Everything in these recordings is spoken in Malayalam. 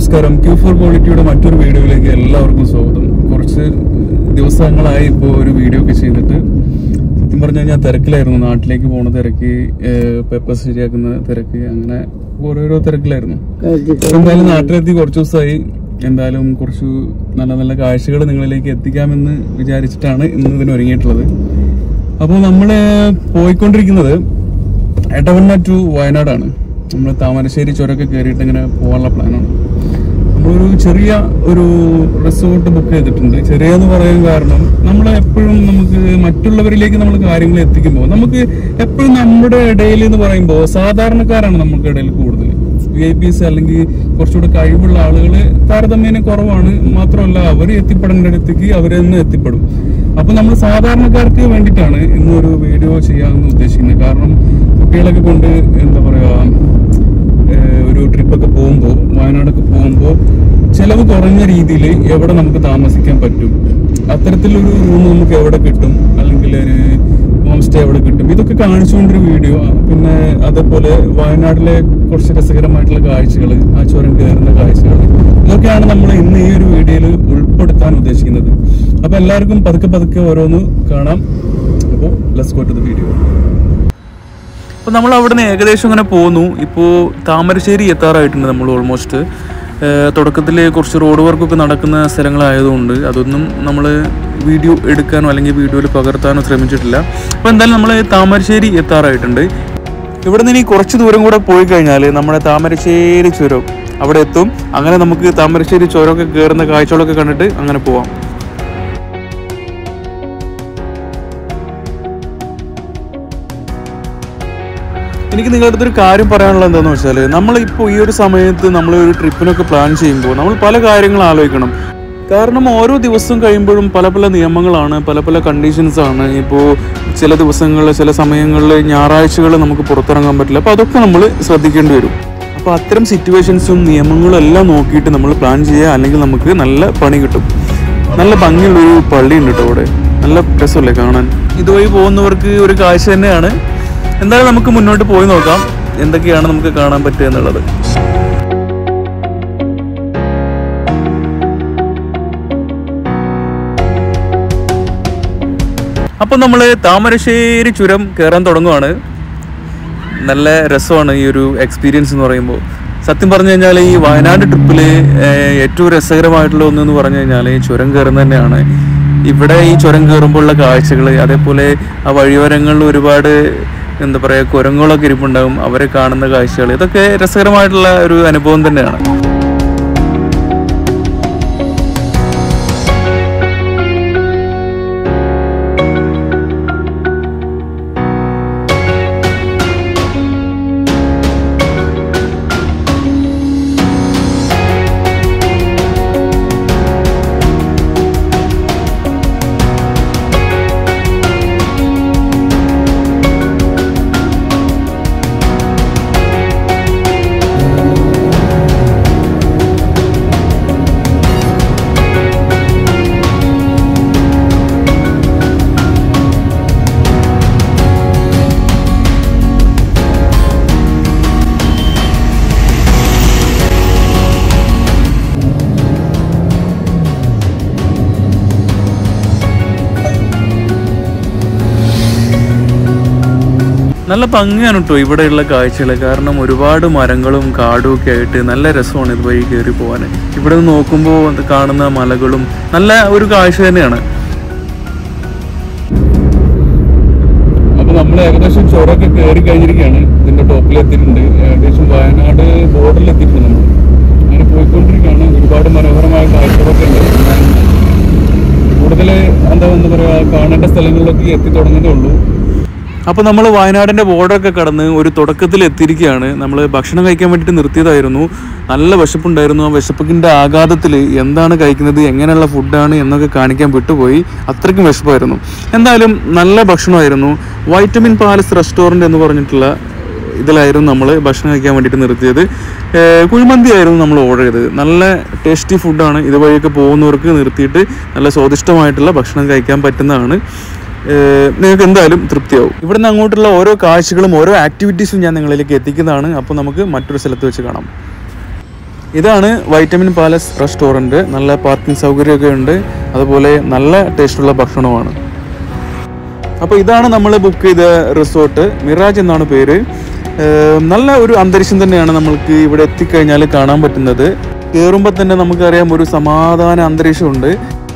നമസ്കാരം ക്യൂ ഫോർ ക്വാളിറ്റിയുടെ മറ്റൊരു വീഡിയോയിലേക്ക് എല്ലാവർക്കും സ്വാഗതം കുറച്ച് ദിവസങ്ങളായി ഇപ്പോൾ ഒരു വീഡിയോ ഒക്കെ ചെയ്തിട്ട് സത്യം പറഞ്ഞു കഴിഞ്ഞാൽ തിരക്കിലായിരുന്നു നാട്ടിലേക്ക് പോണ തിരക്ക് പേപ്പർ ശരിയാക്കുന്ന തിരക്ക് അങ്ങനെ ഓരോരോ തിരക്കിലായിരുന്നു ഇപ്പൊ എന്തായാലും നാട്ടിലെത്തി കുറച്ച് ദിവസമായി എന്തായാലും കുറച്ച് നല്ല നല്ല കാഴ്ചകൾ നിങ്ങളിലേക്ക് എത്തിക്കാമെന്ന് വിചാരിച്ചിട്ടാണ് ഇന്ന് ഇതിന് ഒരുങ്ങിയിട്ടുള്ളത് അപ്പോൾ നമ്മള് പോയിക്കൊണ്ടിരിക്കുന്നത് എടവണ്ണ ടു വയനാടാണ് നമ്മൾ താമരശ്ശേരി ചുരമൊക്കെ കയറിയിട്ട് ഇങ്ങനെ പോകാനുള്ള പ്ലാനാണ് നമ്മളൊരു ചെറിയ ഒരു റിസോർട്ട് ബുക്ക് ചെയ്തിട്ടുണ്ട് ചെറിയ എന്ന് പറയാൻ കാരണം നമ്മൾ എപ്പോഴും നമുക്ക് മറ്റുള്ളവരിലേക്ക് നമ്മൾ കാര്യങ്ങൾ എത്തിക്കുമ്പോൾ നമുക്ക് എപ്പോഴും നമ്മുടെ ഇടയിൽ എന്ന് പറയുമ്പോൾ സാധാരണക്കാരാണ് നമുക്ക് ഇടയിൽ കൂടുതൽ വി ഐ പിസ് അല്ലെങ്കിൽ കുറച്ചുകൂടെ കഴിവുള്ള ആളുകൾ താരതമ്യേന കുറവാണ് മാത്രമല്ല അവർ എത്തിപ്പെടേണ്ടിടത്തേക്ക് അവർ തന്നെ എത്തിപ്പെടും അപ്പൊ നമ്മൾ സാധാരണക്കാർക്ക് വേണ്ടിയിട്ടാണ് ഇന്നൊരു വീഡിയോ ചെയ്യാമെന്ന് ഉദ്ദേശിക്കുന്നത് കാരണം കുട്ടികളൊക്കെ കൊണ്ട് എന്താ പറയാ ഏഹ് ഒരു ട്രിപ്പൊക്കെ പോകുമ്പോൾ വയനാടൊക്കെ പോകുമ്പോൾ ചെലവ് കുറഞ്ഞ രീതിയിൽ എവിടെ നമുക്ക് താമസിക്കാൻ പറ്റും അത്തരത്തിലൊരു റൂം നമുക്ക് എവിടെ കിട്ടും അല്ലെങ്കിൽ ഒരു ഹോം സ്റ്റേ എവിടെ കിട്ടും ഇതൊക്കെ കാണിച്ചുകൊണ്ടൊരു വീഡിയോ പിന്നെ അതേപോലെ വയനാട്ടിലെ കുറച്ച് രസകരമായിട്ടുള്ള കാഴ്ചകൾ ആ ചുരം കയറുന്ന കാഴ്ചകൾ ഇതൊക്കെയാണ് നമ്മൾ ഇന്ന് ഈ ഒരു വീഡിയോയിൽ ഉൾപ്പെടുത്താൻ ഉദ്ദേശിക്കുന്നത് അപ്പൊ എല്ലാവർക്കും പതുക്കെ പതുക്കെ ഓരോന്ന് കാണാം അപ്പോൾ let's go to the video അപ്പോൾ നമ്മൾ അവിടുന്ന് ഏകദേശം ഇങ്ങനെ പോന്നു ഇപ്പോൾ താമരശ്ശേരി എത്താറായിട്ടുണ്ട് നമ്മൾ ഓൾമോസ്റ്റ് തുടക്കത്തിൽ കുറച്ച് റോഡ് വർക്കൊക്കെ നടക്കുന്ന സ്ഥലങ്ങളായതുകൊണ്ട് അതൊന്നും നമ്മൾ വീഡിയോ എടുക്കാനോ അല്ലെങ്കിൽ വീഡിയോയിൽ പകർത്താനോ ശ്രമിച്ചിട്ടില്ല അപ്പോൾ എന്തായാലും നമ്മൾ താമരശ്ശേരി എത്താറായിട്ടുണ്ട് ഇവിടെ നിന്ന് ഇനി കുറച്ച് ദൂരം കൂടെ പോയി കഴിഞ്ഞാൽ നമ്മുടെ താമരശ്ശേരി ചുരം അവിടെ എത്തും അങ്ങനെ നമുക്ക് താമരശ്ശേരി ചുരമൊക്കെ കയറുന്ന കാഴ്ചകളൊക്കെ കണ്ടിട്ട് അങ്ങനെ പോവാം എനിക്ക് നിങ്ങളുടെ അടുത്തൊരു കാര്യം പറയാനുള്ളത് എന്താണെന്ന് വെച്ചാൽ നമ്മളിപ്പോൾ ഈ ഒരു സമയത്ത് നമ്മൾ ഒരു ട്രിപ്പിനൊക്കെ പ്ലാൻ ചെയ്യുമ്പോൾ നമ്മൾ പല കാര്യങ്ങൾ ആലോചിക്കണം കാരണം ഓരോ ദിവസം കഴിയുമ്പോഴും പല പല നിയമങ്ങളാണ് പല പല കണ്ടീഷൻസ് ആണ് ഇപ്പോൾ ചില ദിവസങ്ങളിൽ ചില സമയങ്ങളിൽ ഞായറാഴ്ചകൾ നമുക്ക് പുറത്തിറങ്ങാൻ പറ്റില്ല അപ്പോൾ അതൊക്കെ നമ്മൾ ശ്രദ്ധിക്കേണ്ടി വരും അപ്പോൾ അത്തരം സിറ്റുവേഷൻസും നിയമങ്ങളും എല്ലാം നോക്കിയിട്ട് നമ്മൾ പ്ലാൻ ചെയ്യുക അല്ലെങ്കിൽ നമുക്ക് നല്ല പണി കിട്ടും നല്ല ഭംഗിയുള്ളൊരു പള്ളി ഉണ്ട് കേട്ടോ അവിടെ നല്ല രസമല്ലേ കാണാൻ ഇതുവഴി പോകുന്നവർക്ക് ഒരു കാഴ്ച തന്നെയാണ് എന്തായാലും നമുക്ക് മുന്നോട്ട് പോയി നോക്കാം എന്തൊക്കെയാണ് നമുക്ക് കാണാൻ പറ്റുക എന്നുള്ളത് അപ്പം നമ്മൾ താമരശ്ശേരി ചുരം കയറാൻ തുടങ്ങുവാണ് നല്ല രസമാണ് ഈ ഒരു എക്സ്പീരിയൻസ് എന്ന് പറയുമ്പോൾ സത്യം പറഞ്ഞു കഴിഞ്ഞാൽ ഈ വയനാട് ട്രിപ്പിൽ ഏറ്റവും രസകരമായിട്ടുള്ള ഒന്നെന്ന് പറഞ്ഞു കഴിഞ്ഞാൽ ഈ ചുരം കയറുന്നത് തന്നെയാണ് ഇവിടെ ഈ ചുരം കയറുമ്പോഴുള്ള കാഴ്ചകൾ അതേപോലെ ആ വഴിയോരങ്ങളിൽ ഒരുപാട് എന്താ പറയുക കുരങ്ങുകളൊക്കെ ഇരിപ്പുണ്ടാകും അവരെ കാണുന്ന കാഴ്ചകൾ ഇതൊക്കെ രസകരമായിട്ടുള്ള ഒരു അനുഭവം തന്നെയാണ് നല്ല ഭംഗിയാണ് കേട്ടോ ഇവിടെയുള്ള കാഴ്ചകൾ കാരണം ഒരുപാട് മരങ്ങളും കാടും ഒക്കെ ആയിട്ട് നല്ല രസമാണ് ഇതുവഴി കയറി പോകാൻ ഇവിടെ നിന്ന് നോക്കുമ്പോൾ അത് കാണുന്ന മലകളും നല്ല ഒരു കാഴ്ച തന്നെയാണ് അപ്പൊ നമ്മൾ ഏകദേശം ചുരമൊക്കെ കയറി കഴിഞ്ഞിരിക്കുകയാണ് ഇതിന്റെ ടോപ്പിൽ എത്തിയിട്ടുണ്ട് ഏകദേശം വയനാട് ബോർഡറിൽ എത്തിയിട്ടുണ്ട് നമ്മൾ അങ്ങനെ പോയിക്കൊണ്ടിരിക്കുകയാണ് ഒരുപാട് മനോഹരമായ കാഴ്ചകളൊക്കെ ഉണ്ട് ഞാൻ കൂടുതൽ എന്താ എന്താ പറയാ കാണേണ്ട സ്ഥലങ്ങളിലൊക്കെ എത്തി തുടങ്ങുന്നേ ഉള്ളൂ അപ്പോൾ നമ്മൾ വയനാടിൻ്റെ ബോർഡറൊക്കെ കടന്ന് ഒരു തുടക്കത്തിൽ എത്തിയിരിക്കുകയാണ് നമ്മൾ ഭക്ഷണം കഴിക്കാൻ വേണ്ടിയിട്ട് നിർത്തിയതായിരുന്നു നല്ല വിശപ്പുണ്ടായിരുന്നു ആ വിശപ്പിൻ്റെ ആഘാതത്തിൽ എന്താണ് കഴിക്കുന്നത് എങ്ങനെയുള്ള ഫുഡാണ് എന്നൊക്കെ കാണിക്കാൻ വിട്ടുപോയി അത്രയ്ക്കും വിശപ്പായിരുന്നു എന്തായാലും നല്ല ഭക്ഷണമായിരുന്നു വൈറ്റമിൻ പാലസ് റെസ്റ്റോറൻറ്റ് എന്ന് പറഞ്ഞിട്ടുള്ള ഇതിലായിരുന്നു നമ്മൾ ഭക്ഷണം കഴിക്കാൻ വേണ്ടിയിട്ട് നിർത്തിയത് ഏഹ് കുഴിമന്തി ആയിരുന്നു നമ്മൾ ഓർഡർ ചെയ്തത് നല്ല ടേസ്റ്റി ഫുഡാണ് ഇതുവഴിയൊക്കെ പോകുന്നവർക്ക് നിർത്തിയിട്ട് നല്ല സ്വാദിഷ്ടമായിട്ടുള്ള ഭക്ഷണം കഴിക്കാൻ പറ്റുന്നതാണ് ഏഹ് നിങ്ങൾക്ക് എന്തായാലും തൃപ്തിയാവും ഇവിടുന്ന് അങ്ങോട്ടുള്ള ഓരോ കാഴ്ചകളും ഓരോ ആക്ടിവിറ്റീസും ഞാൻ നിങ്ങളിലേക്ക് എത്തിക്കുന്നതാണ് അപ്പോൾ നമുക്ക് മറ്റൊരു സ്ഥലത്ത് വെച്ച് കാണാം ഇതാണ് വൈറ്റമിൻ പാലസ് റെസ്റ്റോറൻറ്റ് നല്ല പാർക്കിംഗ് സൗകര്യമൊക്കെ ഉണ്ട് അതുപോലെ നല്ല ടേസ്റ്റുള്ള ഭക്ഷണമാണ് അപ്പോൾ ഇതാണ് നമ്മൾ ബുക്ക് ചെയ്ത റിസോർട്ട് മിറാജ് എന്നാണ് പേര് ഏഹ് നല്ല ഒരു അന്തരീക്ഷം തന്നെയാണ് നമ്മൾക്ക് ഇവിടെ എത്തിക്കഴിഞ്ഞാൽ കാണാൻ പറ്റുന്നത് കയറുമ്പോൾ തന്നെ നമുക്കറിയാം ഒരു സമാധാന അന്തരീക്ഷമുണ്ട്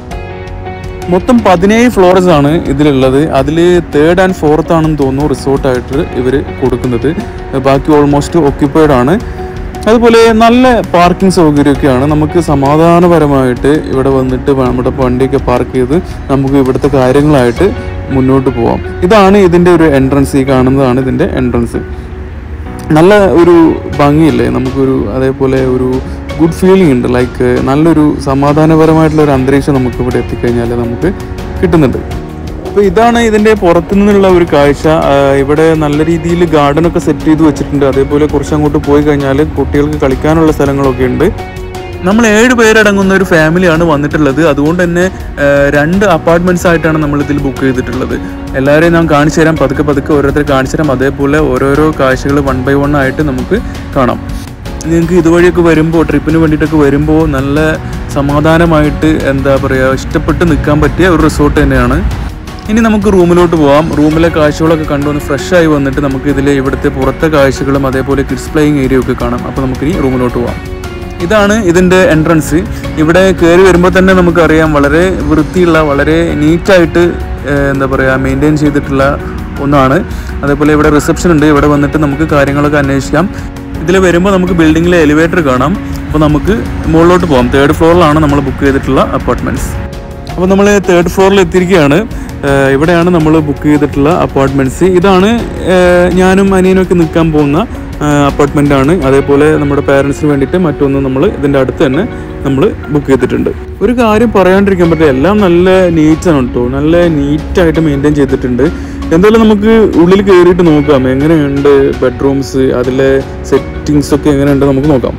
മൊത്തം പതിനേഴ് ഫ്ലോറസ് ആണ് ഇതിലുള്ളത് അതിൽ തേർഡ് ആൻഡ് ഫോർത്ത് ആണെന്ന് തോന്നുന്നു റിസോർട്ടായിട്ട് ഇവർ കൊടുക്കുന്നത് ബാക്കി ഓൾമോസ്റ്റ് ഒക്യുപ്പൈഡ് ആണ് അതുപോലെ നല്ല പാർക്കിംഗ് സൗകര്യമൊക്കെയാണ് നമുക്ക് സമാധാനപരമായിട്ട് ഇവിടെ വന്നിട്ട് നമ്മുടെ വണ്ടിയൊക്കെ പാർക്ക് ചെയ്ത് നമുക്ക് ഇവിടുത്തെ കാര്യങ്ങളായിട്ട് മുന്നോട്ട് പോവാം ഇതാണ് ഇതിൻ്റെ ഒരു എൻട്രൻസ് ഈ കാണുന്നതാണ് ഇതിൻ്റെ എൻട്രൻസ് നല്ല ഒരു ഭംഗിയില്ലേ നമുക്കൊരു അതേപോലെ ഒരു ഗുഡ് ഫീലിംഗ് ഉണ്ട് ലൈക്ക് നല്ലൊരു സമാധാനപരമായിട്ടുള്ള ഒരു അന്തരീക്ഷം നമുക്ക് ഇവിടെ എത്തിക്കഴിഞ്ഞാൽ നമുക്ക് കിട്ടുന്നുണ്ട് അപ്പോൾ ഇതാണ് ഇതിൻ്റെ പുറത്തു നിന്നുള്ള ഒരു കാഴ്ച ആ, ഇവിടെ നല്ല രീതിയിൽ ഗാർഡനൊക്കെ സെറ്റ് ചെയ്ത് വെച്ചിട്ടുണ്ട് അതേപോലെ കുറച്ച് അങ്ങോട്ട് പോയി കഴിഞ്ഞാൽ കുട്ടികൾക്ക് കളിക്കാനുള്ള സ്ഥലങ്ങളൊക്കെ ഉണ്ട് നമ്മൾ ഏഴ് പേരടങ്ങുന്ന ഒരു ഫാമിലിയാണ് വന്നിട്ടുള്ളത് അതുകൊണ്ട് തന്നെ ആ, രണ്ട് അപ്പാർട്ട്മെന്റ്സ് ആയിട്ടാണ് നമ്മൾ ഇതിൽ ബുക്ക് ചെയ്തിട്ടുള്ളത് എല്ലാവരെയും ഞാൻ കാണിച്ചു തരാം പതുക്കെ പതുക്കെ ഓരോരുത്തർ കാണിച്ചു തരാം അതേപോലെ ഓരോരോ കാഴ്ചകൾ വൺ ബൈ വൺ ആയിട്ട് നമുക്ക് കാണാം നിങ്ങൾക്ക് ഇതുവഴിയൊക്കെ വരുമ്പോൾ ട്രിപ്പിന് വേണ്ടിയിട്ടൊക്കെ വരുമ്പോൾ നല്ല സമാധാനമായിട്ട് എന്താ പറയുക ഇഷ്ടപ്പെട്ട് നിൽക്കാൻ പറ്റിയ ഒരു റിസോർട്ട് തന്നെയാണ് ഇനി നമുക്ക് റൂമിലോട്ട് പോവാം റൂമിലെ കാഴ്ചകളൊക്കെ കണ്ടുവന്ന് ഫ്രഷ് ആയി വന്നിട്ട് നമുക്ക് ഇതിൽ ഇവിടുത്തെ പുറത്തെ കാഴ്ചകളും അതേപോലെ കിഡ്സ് പ്ലേയിങ് ഏരിയ ഒക്കെ കാണാം അപ്പോൾ നമുക്കിനി റൂമിലോട്ട് പോവാം ഇതാണ് ഇതിൻ്റെ എൻട്രൻസ് ഇവിടെ കയറി വരുമ്പോൾ തന്നെ നമുക്കറിയാം വളരെ വൃത്തിയുള്ള വളരെ നീറ്റായിട്ട് എന്താ പറയുക മെയിൻറ്റെയിൻ ചെയ്തിട്ടുള്ള ഒന്നാണ് അതേപോലെ ഇവിടെ റിസപ്ഷൻ ഉണ്ട് ഇവിടെ വന്നിട്ട് നമുക്ക് കാര്യങ്ങളൊക്കെ അന്വേഷിക്കാം ഇതിൽ വരുമ്പോൾ നമുക്ക് ബിൽഡിങ്ങിലെ എലിവേറ്റർ കാണാം അപ്പോൾ നമുക്ക് മുകളിലോട്ട് പോകാം തേർഡ് ഫ്ലോറിലാണ് നമ്മൾ ബുക്ക് ചെയ്തിട്ടുള്ള അപ്പാർട്ട്മെൻറ്റ്സ് അപ്പോൾ നമ്മൾ തേർഡ് ഫ്ലോറിൽ എത്തിയിരിക്കുകയാണ് ഏഹ് ഇവിടെയാണ് നമ്മൾ ബുക്ക് ചെയ്തിട്ടുള്ള അപ്പാർട്ട്മെൻറ്റ്സ് ഇതാണ് ഏഹ് ഞാനും അനിയനും ഒക്കെ നിൽക്കാൻ പോകുന്ന അപ്പാർട്ട്മെൻ്റ് ആണ് അതേപോലെ നമ്മുടെ പാരൻസിന് വേണ്ടിയിട്ട് മറ്റൊന്ന് നമ്മൾ ഇതിൻ്റെ അടുത്ത് തന്നെ നമ്മൾ ബുക്ക് ചെയ്തിട്ടുണ്ട് ഒരു കാര്യം പറയാണ്ടിരിക്കാൻ പറ്റില്ല എല്ലാം നല്ല നീറ്റാണ് കേട്ടോ നല്ല നീറ്റായിട്ട് മെയിൻറ്റെയിൻ ചെയ്തിട്ടുണ്ട് എന്തായാലും നമുക്ക് ഉള്ളിൽ കയറിയിട്ട് നോക്കാം എങ്ങനെയുണ്ട് ബെഡ്റൂംസ് അതിലെ സെറ്റിങ്സ് ഒക്കെ എങ്ങനെയുണ്ട് നമുക്ക് നോക്കാം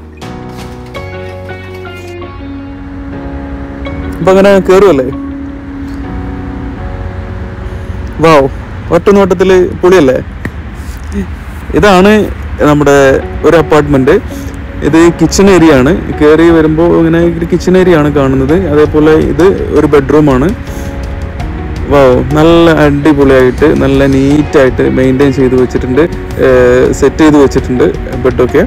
അപ്പൊ അങ്ങനെ കയറുമല്ലേ വാവ് ഒറ്റ നോട്ടത്തില് പൊളിയല്ലേ ഇതാണ് നമ്മുടെ ഒരു അപ്പാർട്ട്മെന്റ് ഇത് കിച്ചൺ ഏരിയ ആണ് കയറി വരുമ്പോൾ ഇങ്ങനെ ഒരു കിച്ചൺ ഏരിയ ആണ് കാണുന്നത് അതേപോലെ ഇത് ഒരു ബെഡ്റൂമാണ് വാവ് നല്ല അടിപൊളിയായിട്ട് നല്ല നീറ്റായിട്ട് മെയിൻറ്റെയിൻ ചെയ്ത് വെച്ചിട്ടുണ്ട് സെറ്റ് ചെയ്ത് വെച്ചിട്ടുണ്ട് ബെഡൊക്കെ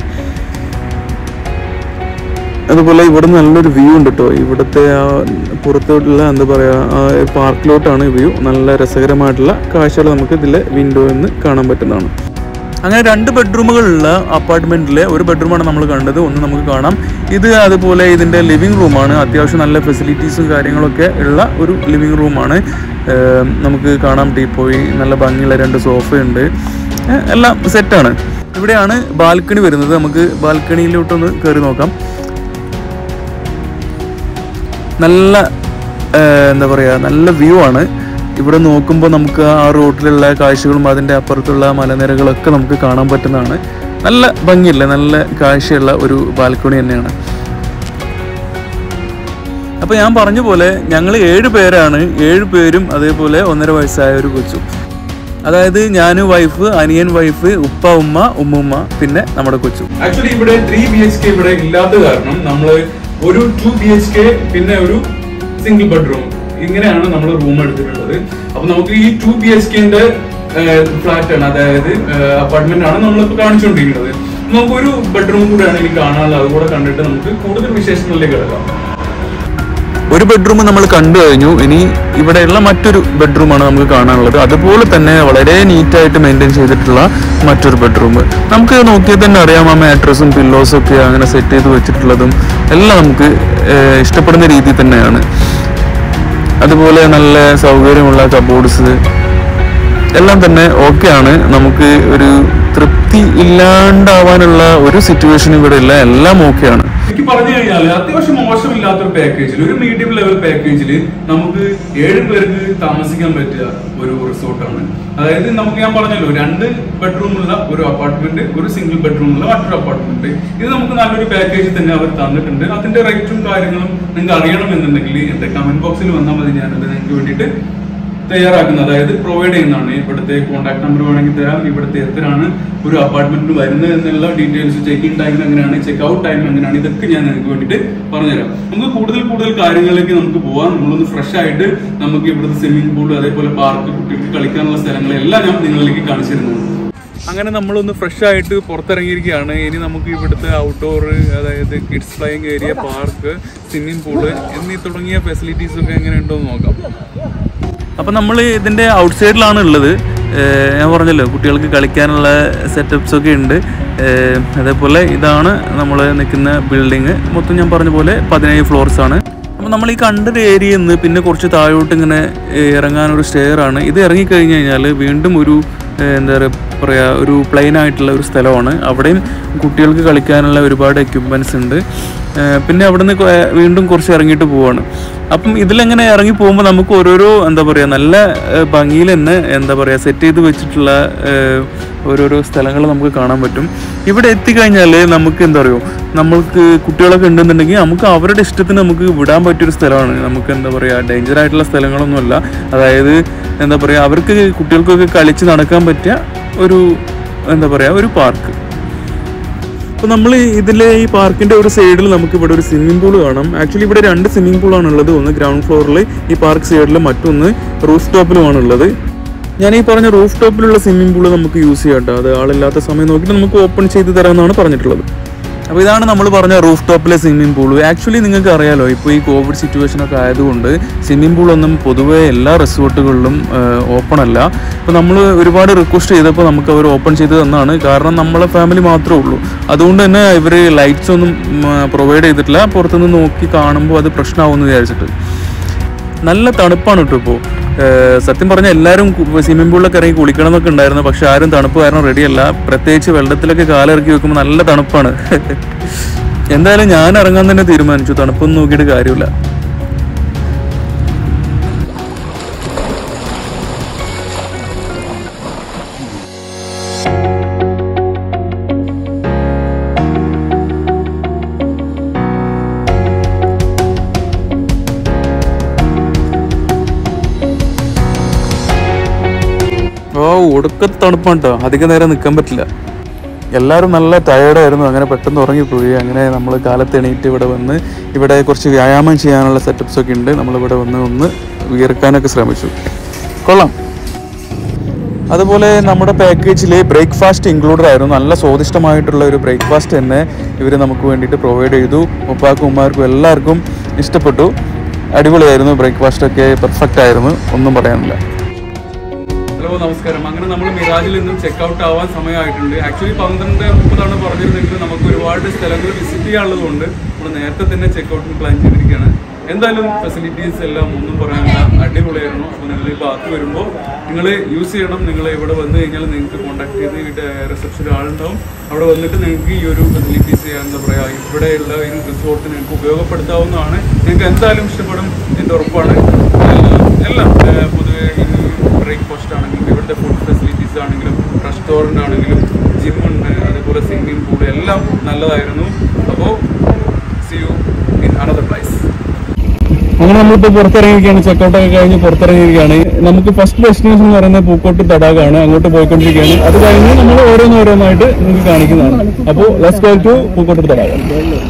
അതുപോലെ ഇവിടെ നല്ലൊരു വ്യൂ ഉണ്ട് കേട്ടോ ഇവിടുത്തെ ആ പുറത്തോട്ടുള്ള എന്താ പറയുക ആ പാർക്കിലോട്ടാണ് വ്യൂ നല്ല രസകരമായിട്ടുള്ള കാഴ്ചകൾ നമുക്ക് ഇതിലെ വിൻഡോയിൽ നിന്ന് കാണാൻ പറ്റുന്നതാണ് അങ്ങനെ രണ്ട് ബെഡ്റൂമുകളുള്ള അപ്പാർട്ട്മെന്റിലെ ഒരു ബെഡ്റൂമാണ് നമ്മൾ കണ്ടത് ഒന്ന് നമുക്ക് കാണാം ഇത് അതുപോലെ ഇതിന്റെ ലിവിംഗ് റൂമാണ് അത്യാവശ്യം നല്ല ഫെസിലിറ്റീസും കാര്യങ്ങളൊക്കെ ഉള്ള ഒരു ലിവിംഗ് റൂമാണ് ഏം, നമുക്ക് കാണാം ടീപ്പോയി നല്ല ഭംഗിയുള്ള രണ്ട് സോഫയുണ്ട് ഏഹ്, എല്ലാം സെറ്റാണ് ഇവിടെയാണ് ബാൽക്കണി വരുന്നത് നമുക്ക് ബാൽക്കണിയിലോട്ടൊന്ന് കയറി നോക്കാം നല്ല ഏഹ്, എന്താ പറയുക നല്ല വ്യൂ ആണ് ഇവിടെ നോക്കുമ്പോൾ നമുക്ക് ആ റോഡിലുള്ള കാഴ്ചകളും അതിൻ്റെ അപ്പുറത്തുള്ള മലനിരകളൊക്കെ നമുക്ക് കാണാൻ പറ്റുന്നതാണ് നല്ല ഭംഗിയില്ല നല്ല കാഴ്ചയുള്ള ഒരു ബാൽക്കണി തന്നെയാണ് അപ്പോൾ ഞാൻ പറഞ്ഞ പോലെ ഞങ്ങൾ ഏഴ് പേരാണ് ഏഴ് പേരും അതേപോലെ ഒന്നര വയസ്സായ ഒരു കൊച്ചു അതായത് ഞാൻ വൈഫ് അനിയൻ വൈഫ് ഉപ്പ ഉമ്മ ഉമ്മുമ്മ പിന്നെ നമ്മുടെ കൊച്ചു ആക്ച്വലി ഇവിടെ ത്രീ ബി എച്ച് കെ ഇവിടെ ഇല്ലാത്ത കാരണം നമ്മൾ ഒരു ടു ബി എച്ച് കെ പിന്നെ ഒരു സിംഗിൾ ബെഡ്റൂം ഇങ്ങനെയാണ് നമ്മൾ റൂം എടുത്തിട്ടുള്ളത് അപ്പൊ നമുക്ക് ഈ ടു ബി എച്ച് കെന്റെ ഫ്ലാറ്റ് ആണ് അതായത് അപ്പാർട്ട്മെന്റ് ആണ് നമ്മളിപ്പോ കാണിച്ചുകൊണ്ടിരിക്കുന്നത് നമുക്ക് ഒരു ബെഡ്റൂം കൂടെയാണ് ഇനി കാണാനുള്ളത് അതുകൂടെ കണ്ടിട്ട് നമുക്ക് കൂടുതൽ വിശേഷങ്ങളിലേക്ക് കിടക്കാം ഒരു ബെഡ്റൂം നമ്മൾ കണ്ടു കഴിഞ്ഞു ഇനി ഇവിടെയുള്ള മറ്റൊരു ബെഡ്റൂമാണ് നമുക്ക് കാണാനുള്ളത് അതുപോലെ തന്നെ വളരെ നീറ്റായിട്ട് മെയിൻറ്റെയിൻ ചെയ്തിട്ടുള്ള മറ്റൊരു ബെഡ്റൂം നമുക്ക് നോക്കിയാൽ തന്നെ അറിയാം ആ മാട്രസും പില്ലോസും ഒക്കെ അങ്ങനെ സെറ്റ് ചെയ്ത് വെച്ചിട്ടുള്ളതും എല്ലാം നമുക്ക് ഏഹ്, ഇഷ്ടപ്പെടുന്ന രീതിയിൽ തന്നെയാണ് അതുപോലെ നല്ല സൗകര്യമുള്ള കബോർഡ്സ് എല്ലാം തന്നെ ഓക്കെയാണ് നമുക്ക് ഒരു തൃപ്തി ഇല്ലാണ്ടാവാനുള്ള ഒരു സിറ്റുവേഷൻ ഇവിടെ ഇല്ല എല്ലാം ഓക്കെയാണ് എനിക്ക് പറഞ്ഞു കഴിഞ്ഞാൽ അത്യാവശ്യം മോശമില്ലാത്തൊരു പാക്കേജിൽ ഒരു മീഡിയം ലെവൽ പാക്കേജിൽ നമുക്ക് ഏഴ് പേർക്ക് താമസിക്കാൻ പറ്റിയ ഒരു റിസോർട്ടാണ് അതായത് നമുക്ക് ഞാൻ പറഞ്ഞല്ലോ രണ്ട് ബെഡ്റൂം ഉള്ള ഒരു അപ്പാർട്ട്മെന്റ് ഒരു സിംഗിൾ ബെഡ്റൂം ഉള്ള മറ്റൊരു അപ്പാർട്ട്മെന്റ് ഇത് നമുക്ക് നല്ലൊരു പാക്കേജ് തന്നെ അവർ തന്നിട്ടുണ്ട് അതിന്റെ റേറ്റും കാര്യങ്ങളും നിങ്ങൾക്ക് അറിയണമെന്നുണ്ടെങ്കിൽ എന്റെ കമന്റ് ബോക്സിൽ വന്നാൽ മതി ഞാനത് നിങ്ങൾക്ക് വേണ്ടിയിട്ട് തയ്യാറാക്കുന്നത് അതായത് പ്രൊവൈഡ് ചെയ്യുന്നതാണ് ഇവിടുത്തെ കോൺടാക്ട് നമ്പർ വേണമെങ്കിൽ തരാം ഇവിടുത്തെ എത്രയാണ് ഒരു അപ്പാർട്ട്മെന്റിന് വരുന്നത് എന്നുള്ള ഡീറ്റെയിൽസ് ചെക്ക് ഇൻ ടൈം എങ്ങനെയാണ് ചെക്ക് ഔട്ട് ടൈം എങ്ങനെയാണ് ഇതൊക്കെ ഞാൻ നിങ്ങൾക്ക് വേണ്ടിയിട്ട് പറഞ്ഞുതരാം നമുക്ക് കൂടുതൽ കൂടുതൽ കാര്യങ്ങളിലേക്ക് നമുക്ക് പോവാം നമ്മളൊന്ന് ഫ്രഷ് ആയിട്ട് നമുക്ക് ഇവിടുത്തെ സ്വിമ്മിംഗ് പൂൾ അതേപോലെ പാർക്ക് കുട്ടികൾക്ക് കളിക്കാനുള്ള സ്ഥലങ്ങളെല്ലാം ഞാൻ നിങ്ങളിലേക്ക് കാണിച്ചു തരുന്നതാണ് അങ്ങനെ നമ്മളൊന്ന് ഫ്രഷ് ആയിട്ട് പുറത്തിറങ്ങിയിരിക്കുകയാണ് ഇനി നമുക്ക് ഇവിടുത്തെ ഔട്ട്ഡോർ അതായത് kids playing area park swimming pool എന്നീ തുടങ്ങിയ ഫെസിലിറ്റീസ് ഒക്കെ എങ്ങനെ ഉണ്ടോ എന്ന് നോക്കാം അപ്പം നമ്മൾ ഇതിൻ്റെ ഔട്ട് സൈഡിലാണ് ഉള്ളത് ഏഹ് ഞാൻ പറഞ്ഞല്ലോ കുട്ടികൾക്ക് കളിക്കാനുള്ള സെറ്റപ്സ് ഒക്കെ ഉണ്ട് ഏഹ് അതേപോലെ ഇതാണ് നമ്മൾ നിൽക്കുന്ന ബിൽഡിങ് മൊത്തം ഞാൻ പറഞ്ഞ പോലെ പതിനേഴ് ഫ്ലോർസ് ആണ് അപ്പം നമ്മൾ ഈ കണ്ടൊരു ഏരിയയിൽ നിന്ന് പിന്നെ കുറച്ച് താഴോട്ട് ഇങ്ങനെ ഏഹ് ഇറങ്ങാനൊരു സ്റ്റെയർ ആണ് ഇത് ഇറങ്ങിക്കഴിഞ്ഞ് കഴിഞ്ഞാൽ വീണ്ടും ഒരു ഏഹ് എന്താ പറയുക ഒരു പ്ലെയിൻ ആയിട്ടുള്ള ഒരു സ്ഥലമാണ് അവിടെയും കുട്ടികൾക്ക് കളിക്കാനുള്ള ഒരുപാട് എക്യുപ്മെൻറ്റ്സ് ഉണ്ട് ഏഹ് പിന്നെ അവിടെ നിന്ന് വീണ്ടും കുറച്ച് ഇറങ്ങിയിട്ട് പോവാണ് അപ്പം ഇതിലെങ്ങനെ ഇറങ്ങി പോകുമ്പോൾ നമുക്ക് ഓരോരോ എന്താ പറയുക നല്ല ഏഹ് ഭംഗിയിൽ തന്നെ എന്താ പറയുക സെറ്റ് ചെയ്ത് വെച്ചിട്ടുള്ള ഏഹ് ഓരോരോ സ്ഥലങ്ങൾ നമുക്ക് കാണാൻ പറ്റും ഇവിടെ എത്തിക്കഴിഞ്ഞാൽ നമുക്ക് എന്താ പറയുക നമ്മൾക്ക് കുട്ടികളൊക്കെ ഉണ്ടെന്നുണ്ടെങ്കിൽ നമുക്ക് അവരുടെ ഇഷ്ടത്തിന് നമുക്ക് വിടാൻ പറ്റിയൊരു സ്ഥലമാണ് നമുക്ക് എന്താ പറയുക ഡേഞ്ചർ ആയിട്ടുള്ള സ്ഥലങ്ങളൊന്നുമല്ല അതായത് എന്താ പറയുക അവർക്ക് കുട്ടികൾക്കൊക്കെ കളിച്ച് നടക്കാൻ പറ്റിയ ഒരു എന്താ പറയുക ഒരു പാർക്ക് അപ്പോൾ നമ്മൾ ഇതിലെ ഈ പാർക്കിന്റെ ഒരു സൈഡിൽ നമുക്ക് ഇവിടെ ഒരു സ്വിമ്മിംഗ് പൂൾ കാണാം ആക്ച്വലി ഇവിടെ രണ്ട് സ്വിമ്മിംഗ് പൂളാണ് ഉള്ളത് ഒന്ന് ഗ്രൗണ്ട് ഫ്ലോറിൽ ഈ പാർക്ക് സൈഡിൽ മറ്റൊന്ന് റൂഫ് ടോപ്പിലുമാണ് ഉള്ളത് ഞാൻ ഈ പറഞ്ഞ റൂഫ് ടോപ്പിലുള്ള സ്വിമ്മിംഗ് പൂൾ നമുക്ക് യൂസ് ചെയ്യാം കേട്ടോ അത് ആളില്ലാത്ത സമയം നോക്കിയിട്ട് നമുക്ക് ഓപ്പൺ ചെയ്ത് തരാമെന്നാണ് പറഞ്ഞിട്ടുള്ളത് അപ്പോൾ ഇതാണ് നമ്മൾ പറഞ്ഞ റൂഫ് ടോപ്പിലെ സ്വിമ്മിംഗ് പൂൾ ആക്ച്വലി നിങ്ങൾക്ക് അറിയാലോ ഇപ്പോൾ ഈ കോവിഡ് സിറ്റുവേഷൻ ഒക്കെ ആയതുകൊണ്ട് സ്വിമ്മിംഗ് പൂളൊന്നും പൊതുവേ എല്ലാ റിസോർട്ടുകളിലും ഓപ്പൺ അല്ല അപ്പോൾ നമ്മൾ ഒരുപാട് റിക്വസ്റ്റ് ചെയ്തപ്പോൾ നമുക്ക് അവർ ഓപ്പൺ ചെയ്ത് തന്നാണ് കാരണം നമ്മളെ ഫാമിലി മാത്രമേ ഉള്ളൂ അതുകൊണ്ട് തന്നെ ഇവർ ലൈറ്റ്സ് ഒന്നും പ്രൊവൈഡ് ചെയ്തിട്ടില്ല പുറത്തുനിന്ന് നോക്കി കാണുമ്പോൾ അത് പ്രശ്നമാവുമെന്ന് വിചാരിച്ചിട്ട് നല്ല തണുപ്പാണ് കേട്ടോ ഇപ്പോൾ സത്യം പറഞ്ഞാൽ എല്ലാവരും സ്വിമ്മിംഗ് പൂളിലൊക്കെ ഇറങ്ങി കുളിക്കണം എന്നൊക്കെ ഉണ്ടായിരുന്നു പക്ഷെ ആരും തണുപ്പ് കാരണം റെഡിയല്ല പ്രത്യേകിച്ച് വെള്ളത്തിലൊക്കെ കാലിറക്കി വെക്കുമ്പോൾ നല്ല തണുപ്പാണ് എന്തായാലും ഞാൻ ഇറങ്ങാൻ തന്നെ തീരുമാനിച്ചു തണുപ്പൊന്നും നോക്കിയിട്ട് കാര്യമില്ല ഓ ഒടുക്കത്തെ തണുപ്പാണ് കേട്ടോ അധികം നേരം നിൽക്കാൻ പറ്റില്ല എല്ലാവരും നല്ല ടയേർഡായിരുന്നു അങ്ങനെ പെട്ടെന്ന് ഉറങ്ങിപ്പോയി അങ്ങനെ നമ്മൾ കാലത്ത് എണീറ്റ് ഇവിടെ വന്ന് ഇവിടെ കുറച്ച് വ്യായാമം ചെയ്യാനുള്ള സെറ്റപ്സ് ഒക്കെ ഉണ്ട് നമ്മളിവിടെ വന്ന് ഒന്ന് വിയർക്കാനൊക്കെ ശ്രമിച്ചു കൊള്ളാം അതുപോലെ നമ്മുടെ പാക്കേജിൽ ബ്രേക്ക്ഫാസ്റ്റ് ഇൻക്ലൂഡഡ് ആയിരുന്നു നല്ല സ്വാദിഷ്ടമായിട്ടുള്ള ഒരു ബ്രേക്ക്ഫാസ്റ്റ് തന്നെ ഇവർ നമുക്ക് വേണ്ടിയിട്ട് പ്രൊവൈഡ് ചെയ്തു ഉപ്പാക്കും ഉമ്മാർക്കും എല്ലാവർക്കും ഇഷ്ടപ്പെട്ടു അടിപൊളിയായിരുന്നു ബ്രേക്ക്ഫാസ്റ്റ് ഒക്കെ പെർഫെക്റ്റ് ആയിരുന്നു ഒന്നും പറയാനില്ല ഹലോ നമസ്കാരം അങ്ങനെ നമ്മൾ മിറാജിൽ നിന്നും ചെക്ക് ഔട്ട് ആവാൻ സമയമായിട്ടുണ്ട് ആക്ച്വലി പന്ത്രണ്ട് മുപ്പതാണ് പറഞ്ഞിരുന്നെങ്കിൽ നമുക്ക് ഒരുപാട് സ്ഥലങ്ങൾ വിസിറ്റ് ചെയ്യാനുള്ളതുകൊണ്ട് നമ്മൾ നേരത്തെ തന്നെ ചെക്ക് ഔട്ടിന് പ്ലാൻ ചെയ്തിരിക്കുകയാണ് എന്തായാലും ഫെസിലിറ്റീസ് എല്ലാം ഒന്നും പറയാനില്ല അടിപൊളിയായിരുന്നു അപ്പോൾ നിങ്ങൾ ഈ ഭാഗത്ത് വരുമ്പോൾ നിങ്ങൾ യൂസ് ചെയ്യണം നിങ്ങൾ ഇവിടെ വന്നു കഴിഞ്ഞാൽ നിങ്ങൾക്ക് കോൺടാക്ട് ചെയ്ത് റിസപ്ഷനിൽ ആളുണ്ടാവും അവിടെ വന്നിട്ട് നിങ്ങൾക്ക് ഈ ഒരു ഫെസിലിറ്റീസ് ചെയ്യാൻ എന്താ പറയുക ഇവിടെയുള്ള ഈ റിസോർട്ട് നിങ്ങൾക്ക് ഉപയോഗപ്പെടുത്താവുന്നതാണ് നിങ്ങൾക്ക് എന്തായാലും ഇഷ്ടപ്പെടും എൻ്റെ ഉറപ്പാണ് എല്ലാം എല്ലാം ഏഹ് പൊതുവെ ഈ ബ്രേക്ക്ഫാസ്റ്റ് ആണെങ്കിലും ഇവിടുത്തെ ഫുഡ് ഫെസിലിറ്റീസ് ആണെങ്കിലും റെസ്റ്റോറൻ്റ് ആണെങ്കിലും ജിമ്മുണ്ട് അതേപോലെ സ്വിമ്മിംഗ് പൂൾ എല്ലാം നല്ലതായിരുന്നു അപ്പോൾ see you in another place അങ്ങനെ നമ്മളിപ്പോൾ പുറത്തിറങ്ങിയിരിക്കുകയാണ് ചെക്കൗട്ട് ഒക്കെ കഴിഞ്ഞ് പുറത്തിറങ്ങിയിരിക്കുകയാണ് നമുക്ക് ഫസ്റ്റ് ഡെസ്റ്റിനേഷൻ എന്ന് പറയുന്നത് പൂക്കോട്ട് തടാകമാണ് അങ്ങോട്ട് പോയിക്കൊണ്ടിരിക്കുകയാണ് അത് കഴിഞ്ഞ് നമ്മൾ ഓരോന്നോരോന്നായിട്ട് നിങ്ങൾക്ക് കാണിക്കുന്നതാണ് അപ്പോൾ ലെറ്റ്സ് ഗോ ടു പൂക്കോട്ട് തടാകം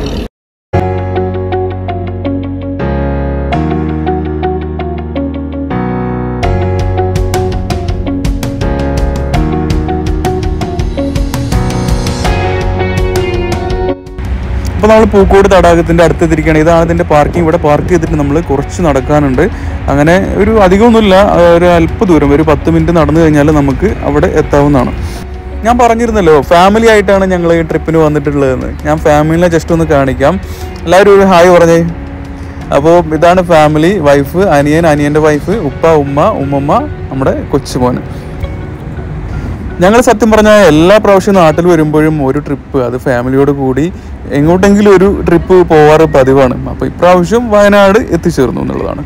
അപ്പോൾ നമ്മൾ പൂക്കോട് തടാകത്തിന്റെ അടുത്തെത്തിരിക്കുകയാണ് ഇതാണ് ഇതിന്റെ പാർക്കിംഗ് ഇവിടെ പാർക്ക് ചെയ്തിട്ട് നമ്മൾ കുറച്ച് നടക്കാനുണ്ട് അങ്ങനെ ഒരു അധികമൊന്നുമില്ല ആ, ഒരു അല്പ ദൂരം ഒരു പത്ത് മിനിറ്റ് നടന്നു കഴിഞ്ഞാൽ നമുക്ക് അവിടെ എത്താവുന്നതാണ് ഞാൻ പറഞ്ഞിരുന്നല്ലോ ഫാമിലി ആയിട്ടാണ് ഞങ്ങൾ ഈ ട്രിപ്പിന് വന്നിട്ടുള്ളതെന്ന് ഞാൻ ഫാമിലിനെ ജസ്റ്റ് ഒന്ന് കാണിക്കാം എല്ലാവരും ഒരു ഹായ് പറഞ്ഞേ അപ്പോൾ ഇതാണ് ഫാമിലി വൈഫ് അനിയൻ അനിയൻ്റെ വൈഫ് ഉപ്പ ഉമ്മ ഉമ്മമ്മ നമ്മുടെ കൊച്ചുമോന് ഞങ്ങൾ സത്യം പറഞ്ഞാൽ എല്ലാ പ്രാവശ്യവും നാട്ടിൽ വരുമ്പോഴും ഒരു ട്രിപ്പ് അത് ഫാമിലിയോട് കൂടി എങ്ങോട്ടെങ്കിലും ഒരു ട്രിപ്പ് പോവാറ് പതിവാണ് അപ്പോൾ ഇപ്രാവശ്യം വയനാട് എത്തിച്ചേർന്നു എന്നുള്ളതാണ്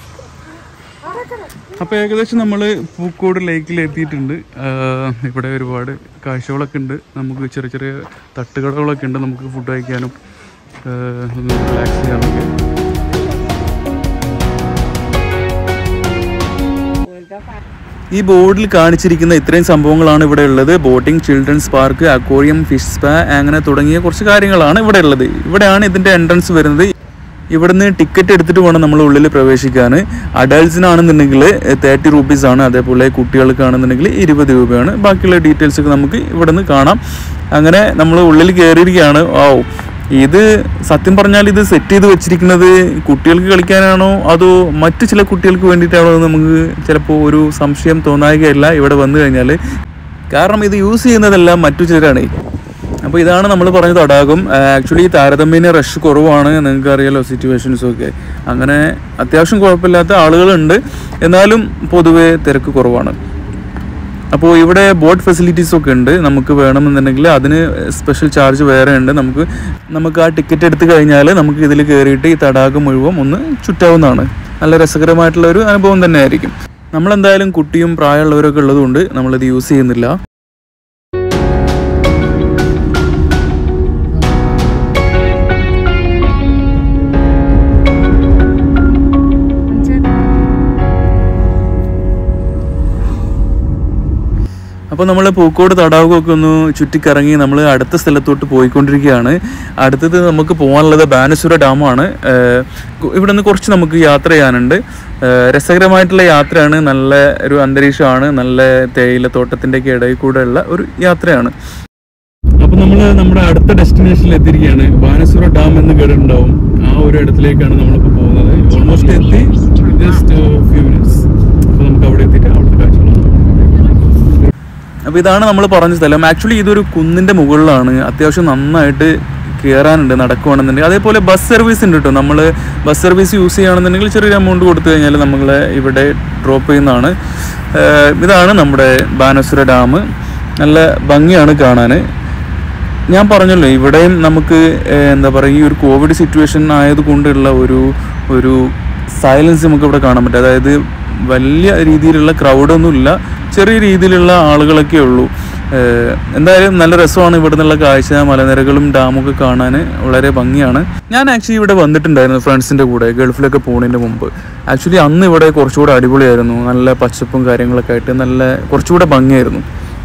അപ്പോൾ ഏകദേശം നമ്മൾ പൂക്കോട് ലേക്കിൽ എത്തിയിട്ടുണ്ട് ആഹ് ഇവിടെ ഒരുപാട് കാഴ്ചകളൊക്കെ ഉണ്ട് നമുക്ക് ചെറിയ ചെറിയ തട്ടുകടകളൊക്കെ ഉണ്ട് നമുക്ക് ഫുഡ് കഴിക്കാനും ആഹ് ഒന്ന് റിലാക്സ് ചെയ്യാനൊക്കെ ഈ ബോർഡിൽ കാണിച്ചിരിക്കുന്ന ഇത്രയും സംഭവങ്ങളാണ് ഇവിടെ ഉള്ളത് boating children's park aquarium fish spa അങ്ങനെ തുടങ്ങിയ കുറച്ച് കാര്യങ്ങളാണ് ഇവിടെ ഉള്ളത് ഇവിടെയാണ് ഇതിന്റെ എൻട്രൻസ് വരുന്നത് ഇവിടുന്ന് ടിക്കറ്റ് എടുത്തിട്ട് വേണം നമ്മൾ ഉള്ളിൽ പ്രവേശിക്കാൻ അഡൾട്ട്സിനാണെന്നുണ്ടെങ്കിൽ തേർട്ടി റുപ്പീസ് ആണ് അതേപോലെ കുട്ടികൾക്കാണെന്നുണ്ടെങ്കിൽ ഇരുപത് രൂപയാണ് ബാക്കിയുള്ള ഡീറ്റെയിൽസ് ഒക്കെ നമുക്ക് ഇവിടുന്ന് കാണാം അങ്ങനെ നമ്മൾ ഉള്ളിൽ കയറിയിരിക്കുകയാണ് ഓ ഇത് സത്യം പറഞ്ഞാൽ ഇത് സെറ്റ് ചെയ്ത് വെച്ചിരിക്കുന്നത് കുട്ടികൾക്ക് കളിക്കാനാണോ അതോ മറ്റു ചില കുട്ടികൾക്ക് വേണ്ടിയിട്ടാണോ എന്ന് നമുക്ക് ചിലപ്പോൾ ഒരു സംശയം തോന്നാകുകയില്ല ഇവിടെ വന്നു കഴിഞ്ഞാൽ കാരണം ഇത് യൂസ് ചെയ്യുന്നതെല്ലാം മറ്റു ചിലരാണ് അപ്പോൾ ഇതാണ് നമ്മൾ പറഞ്ഞ തടാകം ആക്ച്വലി താരതമ്യേന റഷ് കുറവാണ് നിങ്ങൾക്ക് അറിയാലോ സിറ്റുവേഷൻസും ഒക്കെ അങ്ങനെ അത്യാവശ്യം കുഴപ്പമില്ലാത്ത ആളുകളുണ്ട് എന്നാലും പൊതുവേ തിരക്ക് കുറവാണ് അപ്പോൾ ഇവിടെ ബോട്ട് ഫെസിലിറ്റീസ് ഒക്കെ ഉണ്ട് നമുക്ക് വേണമെന്നുണ്ടെങ്കിൽ അതിന് സ്പെഷ്യൽ ചാർജ് വേറെ ഉണ്ട് നമുക്ക് നമുക്ക് ആ ടിക്കറ്റ് എടുത്തു കഴിഞ്ഞാൽ നമുക്ക് ഇതിൽ കയറിയിട്ട് ഈ തടാകം മുഴുവൻ ഒന്ന് ചുറ്റാവുന്നതാണ് നല്ല രസകരമായിട്ടുള്ള ഒരു അനുഭവം തന്നെ ആയിരിക്കും നമ്മളെന്തായാലും കുട്ടിയും പ്രായമുള്ളവരൊക്കെ ഉള്ളതുകൊണ്ട് നമ്മളിത് യൂസ് ചെയ്യുന്നില്ല അപ്പോൾ നമ്മൾ പൂക്കോട് തടാകമൊക്കെ ഒന്ന് ചുറ്റിക്കറങ്ങി നമ്മൾ അടുത്ത സ്ഥലത്തോട്ട് പോയിക്കൊണ്ടിരിക്കുകയാണ് അടുത്തത് നമുക്ക് പോകാനുള്ളത് ബാനസുര ഡാമാണ് ഏഹ് ഇവിടെ നിന്ന് കുറച്ച് നമുക്ക് യാത്ര ചെയ്യാനുണ്ട് ഏഹ് രസകരമായിട്ടുള്ള യാത്രയാണ് നല്ല ഒരു അന്തരീക്ഷമാണ് നല്ല തേയിലത്തോട്ടത്തിൻ്റെയൊക്കെ ഇടയിൽ കൂടെ ഉള്ള ഒരു യാത്രയാണ് അപ്പോൾ നമ്മൾ നമ്മുടെ അടുത്ത ഡെസ്റ്റിനേഷനിൽ എത്തിയിരിക്കുകയാണ് ബാനസുര ഡാം എന്ന് കേട്ടിട്ടുണ്ടാവും ആ ഒരു ഇടത്തിലേക്കാണ് നമ്മളിപ്പോൾ പോകുന്നത് ഓൾമോസ്റ്റ് എത്തി ജസ്റ്റ് ഫ്യൂ മിനിറ്റ്സ് അപ്പോൾ നമുക്ക് അവിടെ എത്തിയിട്ട് അവിടുത്തെ കാഴ്ചകൾ അപ്പോൾ ഇതാണ് നമ്മൾ പറഞ്ഞ സ്ഥലം ആക്ച്വലി ഇതൊരു കുന്നിൻ്റെ മുകളിലാണ് അത്യാവശ്യം നന്നായിട്ട് കയറാനുണ്ട് നടക്കുകയാണെന്നുണ്ടെങ്കിൽ അതേപോലെ ബസ് സർവീസ് ഉണ്ട് കേട്ടോ നമ്മൾ ബസ് സർവീസ് യൂസ് ചെയ്യുകയാണെന്നുണ്ടെങ്കിൽ ചെറിയൊരു എമൗണ്ട് കൊടുത്തു കഴിഞ്ഞാൽ നമ്മളെ ഇവിടെ ഡ്രോപ്പ് ചെയ്യുന്നതാണ് ഏഹ് ഇതാണ് നമ്മുടെ ബാനസുര ഡാം നല്ല ഭംഗിയാണ് കാണാൻ ഞാൻ പറഞ്ഞല്ലോ ഇവിടെയും നമുക്ക് ഏഹ്, എന്താ പറയുക ഈ ഒരു കോവിഡ് സിറ്റുവേഷൻ ആയതുകൊണ്ടുള്ള ഒരു ഒരു സൈലൻസ് നമുക്ക് ഇവിടെ കാണാൻ പറ്റും അതായത് വലിയ രീതിയിലുള്ള ക്രൗഡൊന്നും ഇല്ല ചെറിയ രീതിയിലുള്ള ആളുകളൊക്കെ ഉള്ളൂ ഏഹ്, എന്തായാലും നല്ല രസമാണ് ഇവിടെ നിന്നുള്ള കാഴ്ച മലനിരകളും ഡാമൊക്കെ കാണാൻ വളരെ ഭംഗിയാണ് ഞാൻ ആക്ച്വലി ഇവിടെ വന്നിട്ടുണ്ടായിരുന്നു ഫ്രണ്ട്സിൻ്റെ കൂടെ ഗൾഫിലൊക്കെ പോകുന്നതിന് മുമ്പ് ആക്ച്വലി അന്ന് ഇവിടെ കുറച്ചുകൂടെ അടിപൊളിയായിരുന്നു നല്ല പച്ചപ്പും കാര്യങ്ങളൊക്കെ ആയിട്ട് നല്ല കുറച്ചുകൂടെ ഭംഗിയായിരുന്നു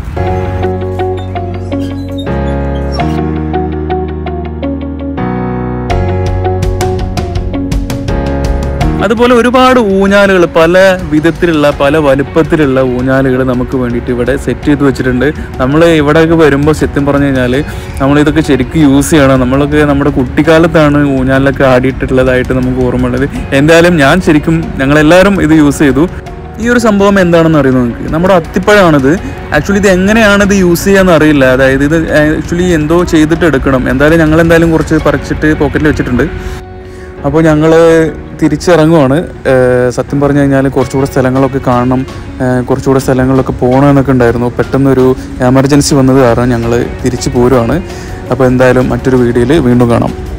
അതുപോലെ ഒരുപാട് ഊഞ്ഞാലുകൾ പല വിധത്തിലുള്ള പല വലുപ്പത്തിലുള്ള ഊഞ്ഞാലുകൾ നമുക്ക് വേണ്ടിയിട്ട് ഇവിടെ സെറ്റ് ചെയ്ത് വെച്ചിട്ടുണ്ട് നമ്മൾ ഇവിടെയൊക്കെ വരുമ്പോൾ സത്യം പറഞ്ഞു കഴിഞ്ഞാൽ നമ്മൾ ഇതൊക്കെ ശരിക്കും യൂസ് ചെയ്യണം നമ്മളൊക്കെ നമ്മുടെ കുട്ടിക്കാലത്താണ് ഊഞ്ഞാലിലൊക്കെ ആടിയിട്ടുള്ളതായിട്ട് നമുക്ക് ഓർമ്മയുള്ളത് എന്തായാലും ഞാൻ ശരിക്കും ഞങ്ങളെല്ലാവരും ഇത് യൂസ് ചെയ്തു ഈ ഒരു സംഭവം എന്താണെന്ന് അറിയുന്നു നിങ്ങൾക്ക് നമ്മുടെ അത്തിപ്പഴമാണിത് ആക്ച്വലി ഇത് എങ്ങനെയാണ് ഇത് യൂസ് ചെയ്യാന്ന് അറിയില്ല അതായത് ഇത് ആക്ച്വലി എന്തോ ചെയ്തിട്ട് എടുക്കണം എന്തായാലും ഞങ്ങൾ എന്തായാലും കുറച്ച് പറിച്ചിട്ട് പോക്കറ്റിൽ വെച്ചിട്ടുണ്ട് അപ്പോൾ ഞങ്ങൾ തിരിച്ചിറങ്ങുവാണ് ഏഹ് സത്യം പറഞ്ഞു കഴിഞ്ഞാൽ കുറച്ചുകൂടെ സ്ഥലങ്ങളൊക്കെ കാണണം ഏഹ് കുറച്ചുകൂടെ സ്ഥലങ്ങളിലൊക്കെ പോകണമെന്നൊക്കെ ഉണ്ടായിരുന്നു പെട്ടെന്നൊരു എമർജൻസി വന്നത് കാരണം ഞങ്ങൾ തിരിച്ചു പോരുവാണ് അപ്പോൾ എന്തായാലും മറ്റൊരു വീഡിയോയിൽ വീണ്ടും കാണാം